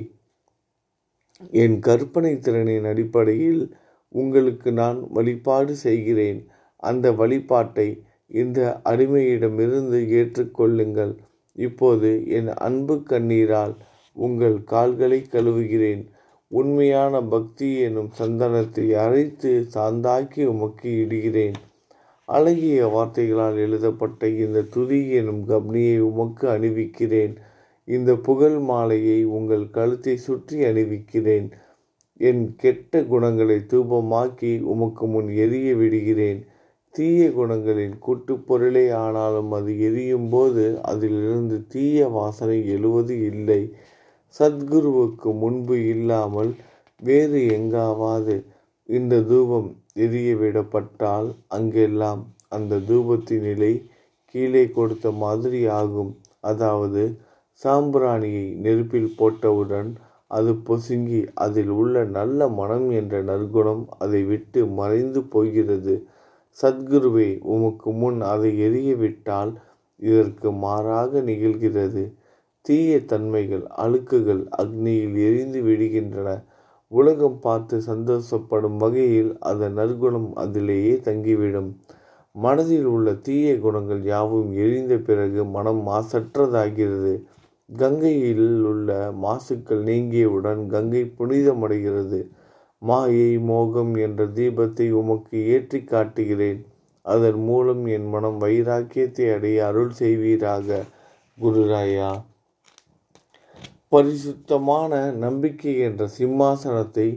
என் கற்பனை திறனின் அடிப்படையில் உங்களுக்கு நான் வழிபாடு செய்கிறேன் அந்த வழிபாட்டை இந்த அடிமையிடமிருந்து ஏற்றுக்கொள்ளுங்கள் இப்போது என் அன்பு கண்ணீரால் உங்கள் கால்களை கழுவுகிறேன் உண்மையான பக்தி எனும் சந்தனத்தை அரைத்து சாந்தாக்கி உமக்கு இடுகிறேன் அழகிய வார்த்தைகளால் எழுதப்பட்ட இந்த துதி எனும் கப்னியை உமக்கு அணிவிக்கிறேன் இந்த புகழ் மாலையை உங்கள் கழுத்தை சுற்றி அணிவிக்கிறேன் என் கெட்ட குணங்களை தூபமாக்கி உமக்கு முன் எரிய விடுகிறேன் தீய குணங்களின் கூட்டுப்பொருளே ஆனாலும் அது எரியும் போது அதிலிருந்து தீய வாசனை எழுவது இல்லை சத்குருவுக்கு முன்பு இல்லாமல் வேறு எங்காவது இந்த தூபம் எரிய விடப்பட்டால் அங்கெல்லாம் அந்த தூபத்தின் நிலை கீழே கொடுத்த மாதிரி ஆகும் அதாவது சாம்பிராணியை நெருப்பில் போட்டவுடன் அது பொசுங்கி அதில் உள்ள நல்ல மனம் என்ற நற்குணம் அதை விட்டு மறைந்து போகிறது சத்குருவே உமக்கு முன் அதை எரியவிட்டால் இதற்கு மாறாக நிகழ்கிறது தீய தன்மைகள் அழுக்குகள் அக்னியில் எரிந்து விடுகின்றன உலகம் பார்த்து சந்தோஷப்படும் வகையில் அதன் நற்குணம் அதிலேயே தங்கிவிடும் மனதில் உள்ள தீய குணங்கள் யாவும் எரிந்த பிறகு மனம் மாசற்றதாகிறது கங்கையில் உள்ள மாசுக்கள் நீங்கியவுடன் கங்கை புனிதமடைகிறது மாயை மோகம் என்ற தீபத்தை உமக்கு ஏற்றி காட்டுகிறேன் அதன் மூலம் என் மனம் வைராக்கியத்தை அடைய அருள் செய்வீராக குருராயா பரிசுத்தமான நம்பிக்கை என்ற சிம்மாசனத்தை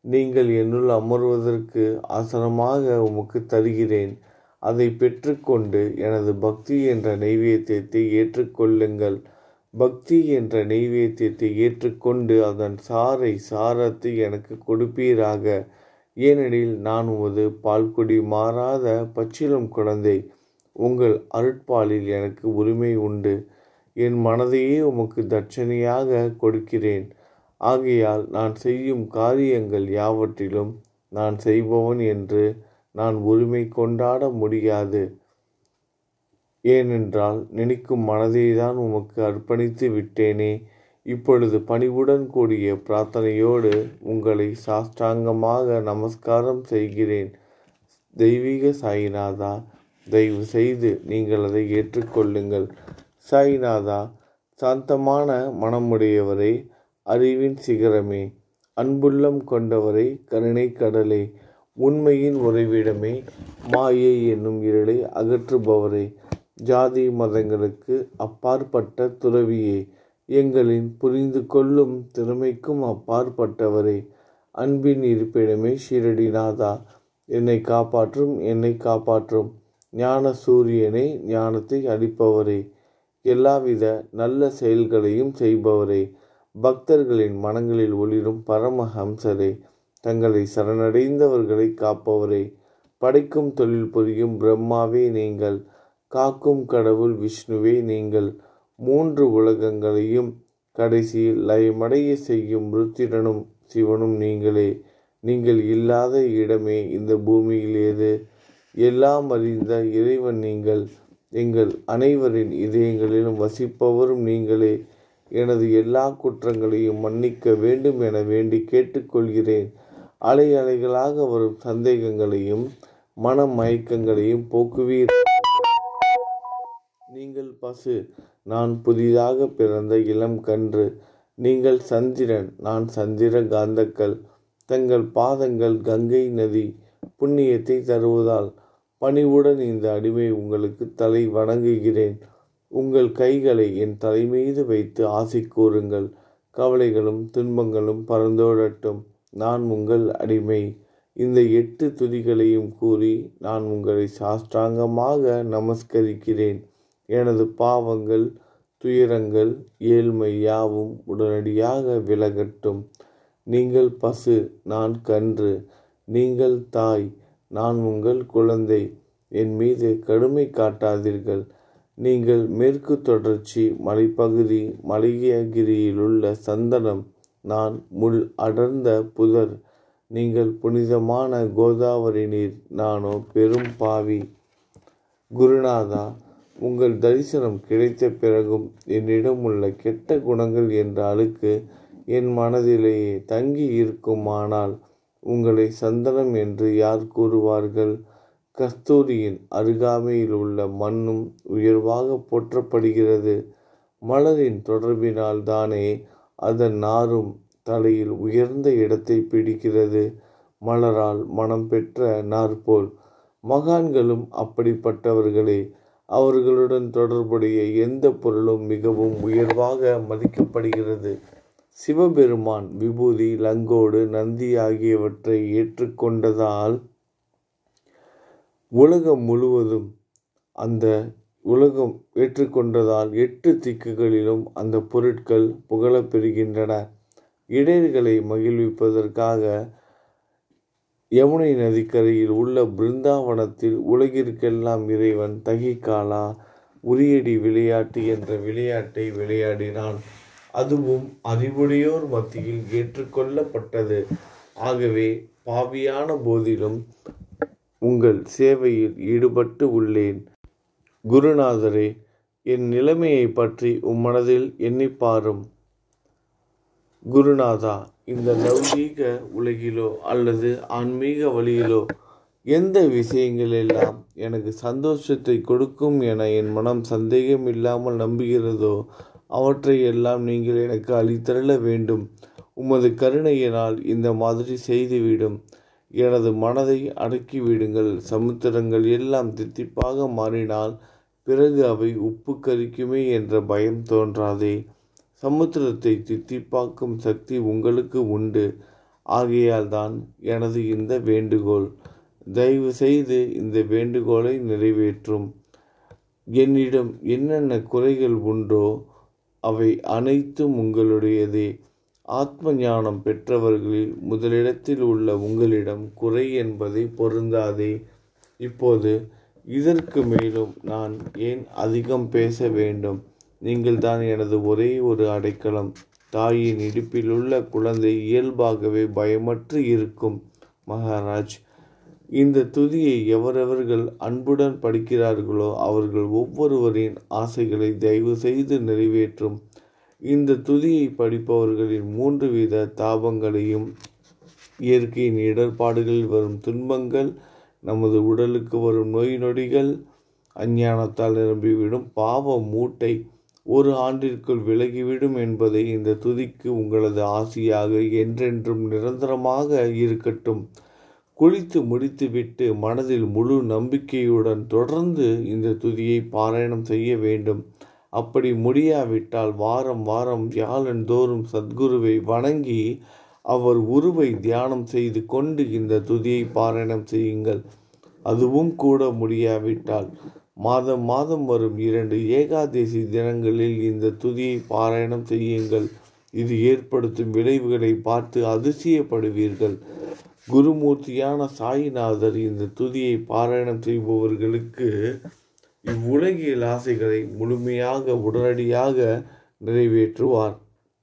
நீங்கள் என்னுள் அமர்வதற்கு ஆசனமாக உமக்கு தருகிறேன் அதை பெற்றுக்கொண்டு எனது பக்தி என்ற நைவேத்தியத்தை ஏற்றுக்கொள்ளுங்கள் பக்தி என்ற நைவேத்தியத்தை ஏற்றுக்கொண்டு அதன் சாறை சாரத்தை எனக்கு கொடுப்பீராக ஏனெனில் நான் உமது பால்குடி மாறாத பச்சிலம் குழந்தை உங்கள் அருட்பாலில் எனக்கு உரிமை உண்டு என் மனதையே உமக்கு தட்சணையாக கொடுக்கிறேன் ஆகையால் நான் செய்யும் காரியங்கள் யாவற்றிலும் நான் செய்பவன் என்று நான் உரிமை கொண்டாட முடியாது ஏனென்றால் நினைக்கும் மனதை தான் உமக்கு அர்ப்பணித்து விட்டேனே இப்பொழுது பணிவுடன் கூடிய பிரார்த்தனையோடு உங்களை சாஷ்டாங்கமாக நமஸ்காரம் செய்கிறேன் தெய்வீக சாயிநாதா தயவு செய்து நீங்கள் அதை ஏற்றுக்கொள்ளுங்கள் சாயிநாதா சாந்தமான மனமுடையவரே அறிவின் சிகரமே அன்புள்ளம் கொண்டவரை கருணை கடலே உண்மையின் உறைவிடமே மாயை என்னும் இருளை அகற்றுபவரே ஜாதி மதங்களுக்கு அப்பாற்பட்ட துறவியே எங்களின் புரிந்து கொள்ளும் திறமைக்கும் அப்பாற்பட்டவரே அன்பின் இருப்பிடமே ஷீரடிநாதா என்னை காப்பாற்றும் என்னை காப்பாற்றும் ஞான சூரியனே ஞானத்தை அளிப்பவரே எல்லாவித நல்ல செயல்களையும் செய்பவரே பக்தர்களின் மனங்களில் ஒளிரும் பரமஹம்சரே தங்களை சரணடைந்தவர்களை காப்பவரே படைக்கும் தொழில் புரியும் பிரம்மாவே நீங்கள் காக்கும் கடவுள் விஷ்ணுவே நீங்கள் மூன்று உலகங்களையும் கடைசியில் லயமடைய செய்யும் ருத்திரனும் சிவனும் நீங்களே நீங்கள் இல்லாத இடமே இந்த பூமியில் ஏது எல்லாம் அறிந்த இறைவன் நீங்கள் எங்கள் அனைவரின் இதயங்களிலும் வசிப்பவரும் நீங்களே எனது எல்லா குற்றங்களையும் மன்னிக்க வேண்டும் என வேண்டி கேட்டுக்கொள்கிறேன் அலை அலைகளாக வரும் சந்தேகங்களையும் மன மயக்கங்களையும் போக்குவீர் நீங்கள் பசு நான் புதிதாக பிறந்த இளம் கன்று நீங்கள் சந்திரன் நான் சந்திர காந்தக்கல் தங்கள் பாதங்கள் கங்கை நதி புண்ணியத்தை தருவதால் பணிவுடன் இந்த அடிமை உங்களுக்கு தலை வணங்குகிறேன் உங்கள் கைகளை என் தலைமீது வைத்து ஆசை கூறுங்கள் கவலைகளும் துன்பங்களும் பறந்தோடட்டும் நான் உங்கள் அடிமை இந்த எட்டு துதிகளையும் கூறி நான் உங்களை சாஷ்டாங்கமாக நமஸ்கரிக்கிறேன் எனது பாவங்கள் துயரங்கள் ஏழ்மை யாவும் உடனடியாக விலகட்டும் நீங்கள் பசு நான் கன்று நீங்கள் தாய் நான் உங்கள் குழந்தை என் மீது கடுமை காட்டாதீர்கள் நீங்கள் மேற்கு தொடர்ச்சி மலைப்பகுதி மலையகிரியிலுள்ள சந்தனம் நான் முள் அடர்ந்த புதர் நீங்கள் புனிதமான கோதாவரி நீர் நானோ பெரும் பாவி குருநாதா உங்கள் தரிசனம் கிடைத்த பிறகும் என்னிடம் உள்ள கெட்ட குணங்கள் என்ற அழுக்கு என் மனதிலேயே தங்கி இருக்குமானால் உங்களை சந்தனம் என்று யார் கூறுவார்கள் கஸ்தூரியின் அருகாமையில் உள்ள மண்ணும் உயர்வாக போற்றப்படுகிறது மலரின் தொடர்பினால் தானே அதன் நாரும் தலையில் உயர்ந்த இடத்தை பிடிக்கிறது மலரால் மனம் பெற்ற நாற்போல் மகான்களும் அப்படிப்பட்டவர்களே அவர்களுடன் தொடர்புடைய எந்த பொருளும் மிகவும் உயர்வாக மதிக்கப்படுகிறது சிவபெருமான் விபூதி லங்கோடு நந்தி ஆகியவற்றை ஏற்றுக்கொண்டதால் உலகம் முழுவதும் அந்த உலகம் ஏற்றுக்கொண்டதால் எட்டு திக்குகளிலும் அந்த பொருட்கள் புகழப் பெறுகின்றன இடையர்களை மகிழ்விப்பதற்காக யமுனை நதிக்கரையில் உள்ள பிருந்தாவனத்தில் உலகிற்கெல்லாம் இறைவன் தகிகாலா உரியடி விளையாட்டு என்ற விளையாட்டை விளையாடினான் அதுவும் அறிவுடையோர் மத்தியில் ஏற்றுக்கொள்ளப்பட்டது ஆகவே பாவியான போதிலும் உங்கள் சேவையில் ஈடுபட்டு உள்ளேன் குருநாதரே என் நிலைமையை பற்றி உம்மனதில் எண்ணிப் பாரும் குருநாதா இந்த லௌகீக உலகிலோ அல்லது ஆன்மீக வழியிலோ எந்த விஷயங்கள் எல்லாம் எனக்கு சந்தோஷத்தை கொடுக்கும் என என் மனம் சந்தேகம் இல்லாமல் நம்புகிறதோ அவற்றை எல்லாம் நீங்கள் எனக்கு அளித்தருள வேண்டும் உமது கருணையினால் இந்த மாதிரி செய்துவிடும் எனது மனதை அடக்கிவிடுங்கள் சமுத்திரங்கள் எல்லாம் தித்திப்பாக மாறினால் பிறகு அவை உப்பு கரிக்குமே என்ற பயம் தோன்றாதே சமுத்திரத்தை தித்திப்பாக்கும் சக்தி உங்களுக்கு உண்டு ஆகையால் தான் எனது இந்த வேண்டுகோள் தயவு செய்து இந்த வேண்டுகோளை நிறைவேற்றும் என்னிடம் என்னென்ன குறைகள் உண்டோ அவை அனைத்தும் உங்களுடையதே ஆத்ம ஞானம் பெற்றவர்களில் முதலிடத்தில் உள்ள உங்களிடம் குறை என்பதை பொருந்தாதே இப்போது இதற்கு மேலும் நான் ஏன் அதிகம் பேச வேண்டும் நீங்கள் தான் எனது ஒரே ஒரு அடைக்கலம் தாயின் இடுப்பிலுள்ள குழந்தை இயல்பாகவே பயமற்று இருக்கும் மகாராஜ் இந்த துதியை எவரவர்கள் அன்புடன் படிக்கிறார்களோ அவர்கள் ஒவ்வொருவரின் ஆசைகளை தயவு செய்து நிறைவேற்றும் இந்த துதியை படிப்பவர்களின் மூன்று வித தாபங்களையும் இயற்கையின் இடர்பாடுகளில் வரும் துன்பங்கள் நமது உடலுக்கு வரும் நோய் நொடிகள் அஞ்ஞானத்தால் நிரம்பிவிடும் பாவ மூட்டை ஒரு ஆண்டிற்குள் விலகிவிடும் என்பதை இந்த துதிக்கு உங்களது ஆசையாக என்றென்றும் நிரந்தரமாக இருக்கட்டும் குளித்து முடித்துவிட்டு மனதில் முழு நம்பிக்கையுடன் தொடர்ந்து இந்த துதியை பாராயணம் செய்ய வேண்டும் அப்படி முடியாவிட்டால் வாரம் வாரம் வியாழந்தோறும் சத்குருவை வணங்கி அவர் உருவை தியானம் செய்து கொண்டு இந்த துதியை பாராயணம் செய்யுங்கள் அதுவும் கூட முடியாவிட்டால் மாதம் மாதம் வரும் இரண்டு ஏகாதசி தினங்களில் இந்த துதியை பாராயணம் செய்யுங்கள் இது ஏற்படுத்தும் விளைவுகளை பார்த்து அதிசயப்படுவீர்கள் குருமூர்த்தியான சாயிநாதர் இந்த துதியை பாராயணம் செய்பவர்களுக்கு இவ்வுலகியல் ஆசைகளை முழுமையாக உடனடியாக நிறைவேற்றுவார்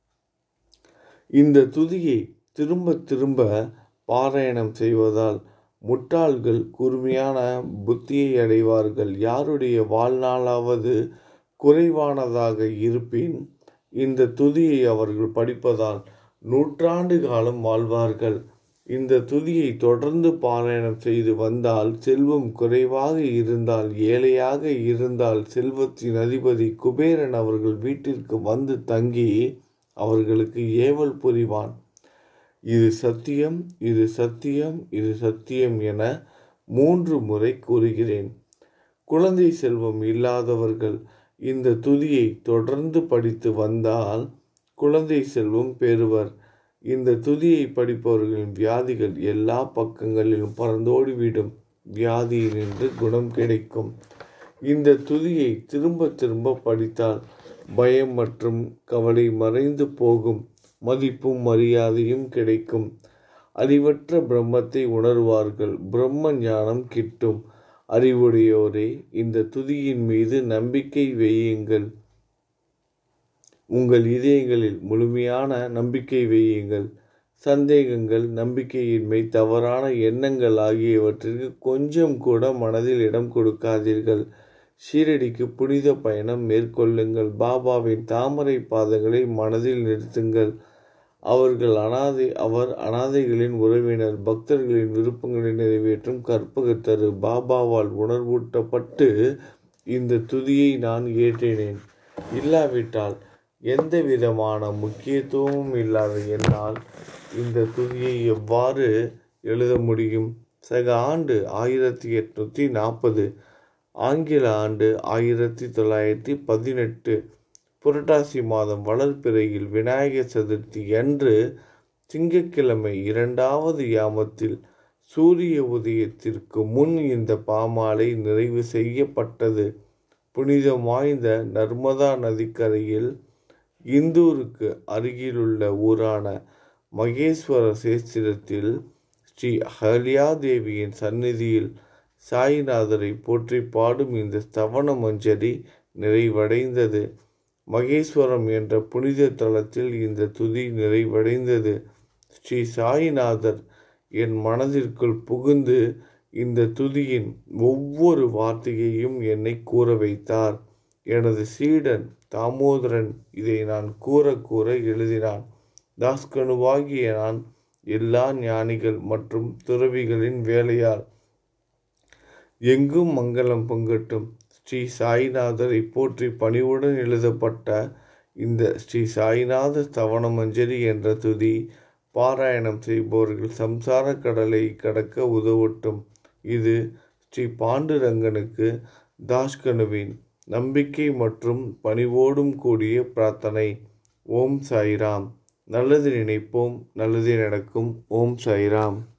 இந்த துதியை திரும்ப திரும்ப பாராயணம் செய்வதால் முட்டாள்கள் கூர்மையான புத்தியை அடைவார்கள் யாருடைய வாழ்நாளாவது குறைவானதாக இருப்பின் இந்த துதியை அவர்கள் படிப்பதால் நூற்றாண்டு காலம் வாழ்வார்கள் இந்த துதியை தொடர்ந்து பாராயணம் செய்து வந்தால் செல்வம் குறைவாக இருந்தால் ஏழையாக இருந்தால் செல்வத்தின் அதிபதி குபேரன் அவர்கள் வீட்டிற்கு வந்து தங்கி அவர்களுக்கு ஏவல் புரிவான் இது சத்தியம் இது சத்தியம் இது சத்தியம் என மூன்று முறை கூறுகிறேன் குழந்தை செல்வம் இல்லாதவர்கள் இந்த துதியை தொடர்ந்து படித்து வந்தால் குழந்தை செல்வம் பெறுவர் இந்த துதியை படிப்பவர்களின் வியாதிகள் எல்லா பக்கங்களிலும் பறந்தோடிவிடும் வியாதியினின்று குணம் கிடைக்கும் இந்த துதியை திரும்ப திரும்ப படித்தால் பயம் மற்றும் கவலை மறைந்து போகும் மதிப்பும் மரியாதையும் கிடைக்கும் அறிவற்ற பிரம்மத்தை உணர்வார்கள் பிரம்ம ஞானம் கிட்டும் அறிவுடையோரே இந்த துதியின் மீது நம்பிக்கை வையுங்கள் உங்கள் இதயங்களில் முழுமையான நம்பிக்கை வையுங்கள் சந்தேகங்கள் நம்பிக்கையின்மை தவறான எண்ணங்கள் ஆகியவற்றிற்கு கொஞ்சம் கூட மனதில் இடம் கொடுக்காதீர்கள் ஷீரடிக்கு புனித பயணம் மேற்கொள்ளுங்கள் பாபாவின் தாமரை பாதங்களை மனதில் நிறுத்துங்கள் அவர்கள் அனாதை அவர் அனாதைகளின் உறவினர் பக்தர்களின் விருப்பங்களை நிறைவேற்றும் கற்பகத்தரு பாபாவால் உணர்வூட்டப்பட்டு இந்த துதியை நான் ஏற்றினேன் இல்லாவிட்டால் எந்த விதமான முக்கியத்துவமும் இல்லாத என்னால் இந்த துதியை எவ்வாறு எழுத முடியும் சக ஆண்டு ஆயிரத்தி எட்நூற்றி நாற்பது ஆங்கில ஆண்டு ஆயிரத்தி தொள்ளாயிரத்தி பதினெட்டு புரட்டாசி மாதம் வளர்பிறையில் விநாயகர் சதுர்த்தி அன்று திங்கட்கிழமை இரண்டாவது யாமத்தில் சூரிய உதயத்திற்கு முன் இந்த பாமாலை நிறைவு செய்யப்பட்டது புனிதம் வாய்ந்த நர்மதா நதிக்கரையில் இந்தூருக்கு அருகிலுள்ள ஊரான மகேஸ்வர சேஸ்திரத்தில் ஸ்ரீ அகல்யாதேவியின் சந்நிதியில் சாய்நாதரை போற்றி பாடும் இந்த ஸ்தவன மஞ்சரி நிறைவடைந்தது மகேஸ்வரம் என்ற புனித தலத்தில் இந்த துதி நிறைவடைந்தது ஸ்ரீ சாய்நாதர் என் மனதிற்குள் புகுந்து இந்த துதியின் ஒவ்வொரு வார்த்தையையும் என்னை கூற வைத்தார் எனது சீடன் தாமோதரன் இதை நான் கூற கூற எழுதினான் தாஸ்கனுவாகிய நான் எல்லா ஞானிகள் மற்றும் துறவிகளின் வேலையால் எங்கும் மங்களம் பொங்கட்டும் ஸ்ரீ சாய்நாதரை போற்றி பணிவுடன் எழுதப்பட்ட இந்த ஸ்ரீ சாய்நாத ஸ்தவன மஞ்சரி என்ற துதி பாராயணம் செய்பவர்கள் சம்சார கடலை கடக்க உதவட்டும் இது ஸ்ரீ பாண்டுரங்கனுக்கு தாஷ்கனுவின் நம்பிக்கை மற்றும் பணிவோடும் கூடிய பிரார்த்தனை ஓம் சாய்ராம் நல்லது நினைப்போம் நல்லதே நடக்கும் ஓம் சாய்ராம்